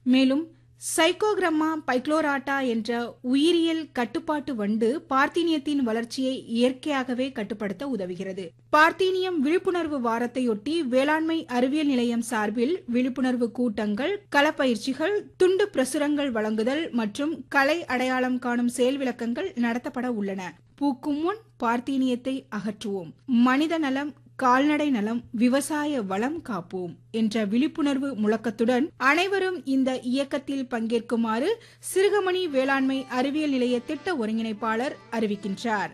மேலும் சைக்கோகிரம்மா பைக்ளோராட்டா என்ற உயிரியல் கட்டுப்பாட்டு வண்டு பார்த்தீனியத்தின் வளர்ச்சியை இயற்கையாகவே கட்டுப்படுத்த உதவுகிறது பார்த்தீனியம் விழிப்புணர்வு வாரத்தையொட்டி வேளாண்மை அறிவியல் நிலையம் சார்பில் விழிப்புணர்வு கூட்டங்கள் களப்பயிற்சிகள் துண்டு பிரசுரங்கள் வழங்குதல் மற்றும் கலை அடையாளம் காணும் செயல் விளக்கங்கள் நடத்தப்பட உள்ளன பூக்கும் முன் பார்த்தீனியத்தை அகற்றுவோம் மனித நலம் கால்நடை நலம் விவசாய வளம் காப்போம் என்ற விழிப்புணர்வு முழக்கத்துடன் அனைவரும் இந்த இயக்கத்தில் பங்கேற்குமாறு சிறுகமணி வேளாண்மை அறிவியல் நிலைய திட்ட ஒருங்கிணைப்பாளர் அறிவிக்கின்றார்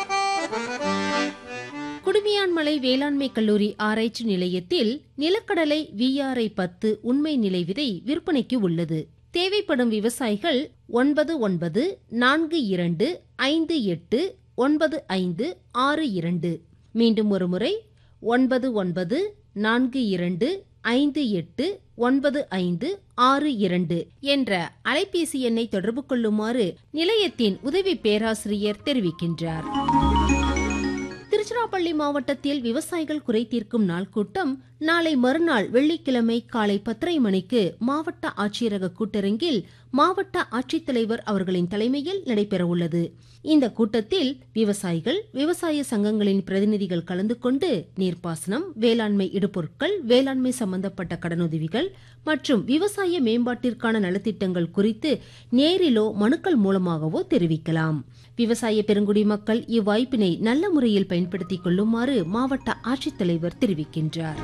குடுமியான்மலை வேளாண்மை கல்லூரி ஆராய்ச்சி நிலையத்தில் நிலக்கடலை விஆர்ஐ பத்து உண்மை நிலை விதை விற்பனைக்கு உள்ளது தேவைப்படும் விவசாயிகள் ஒன்பது ஒன்பது நான்கு இரண்டு ஐந்து எட்டு ஒன்பது ஐந்து ஆறு இரண்டு மீண்டும் ஒருமுறை ஒன்பது ஒன்பது நான்கு இரண்டு ஐந்து எட்டு ஒன்பது ஐந்து ஆறு இரண்டு என்ற அலைபேசி எண்ணை தொடர்பு கொள்ளுமாறு நிலையத்தின் உதவி பேராசிரியர் தெரிவிக்கின்றார் திருச்சிராப்பள்ளி மாவட்டத்தில் விவசாயிகள் குறை தீர்க்கும் நாள் கூட்டம் நாளை மறுநாள் வெள்ளிக்கிழமை காலை பத்தரை மணிக்கு மாவட்ட ஆட்சியரக கூட்டரங்கில் மாவட்ட ஆட்சித்தலைவர் அவர்களின் தலைமையில் நடைபெறவுள்ளது இந்த கூட்டத்தில் விவசாயிகள் விவசாய சங்கங்களின் பிரதிநிதிகள் கலந்து கொண்டு நீர்ப்பாசனம் வேளாண்மை இடுபொருட்கள் வேளாண்மை சம்பந்தப்பட்ட கடனுதவிகள் மற்றும் விவசாய மேம்பாட்டிற்கான நலத்திட்டங்கள் குறித்து நேரிலோ மனுக்கள் மூலமாகவோ தெரிவிக்கலாம் விவசாய பெருங்குடி மக்கள் இவ்வாய்ப்பினை நல்ல முறையில் பயன்படுத்திக் கொள்ளுமாறு மாவட்ட ஆட்சித்தலைவர் தெரிவிக்கின்றார்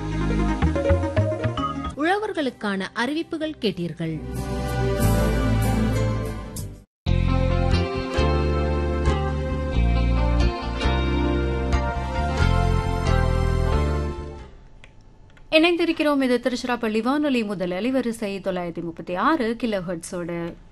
உழவர்களுக்கான அறிவிப்புகள் கேட்டீர்கள் இணைந்திருக்கிறோம் இது திருச்சிராப்பள்ளி வானொலி முதல் அலைவரிசை தொள்ளாயிரத்தி முப்பத்தி ஆறு கிலோ ஹெர்ட்ஸோடு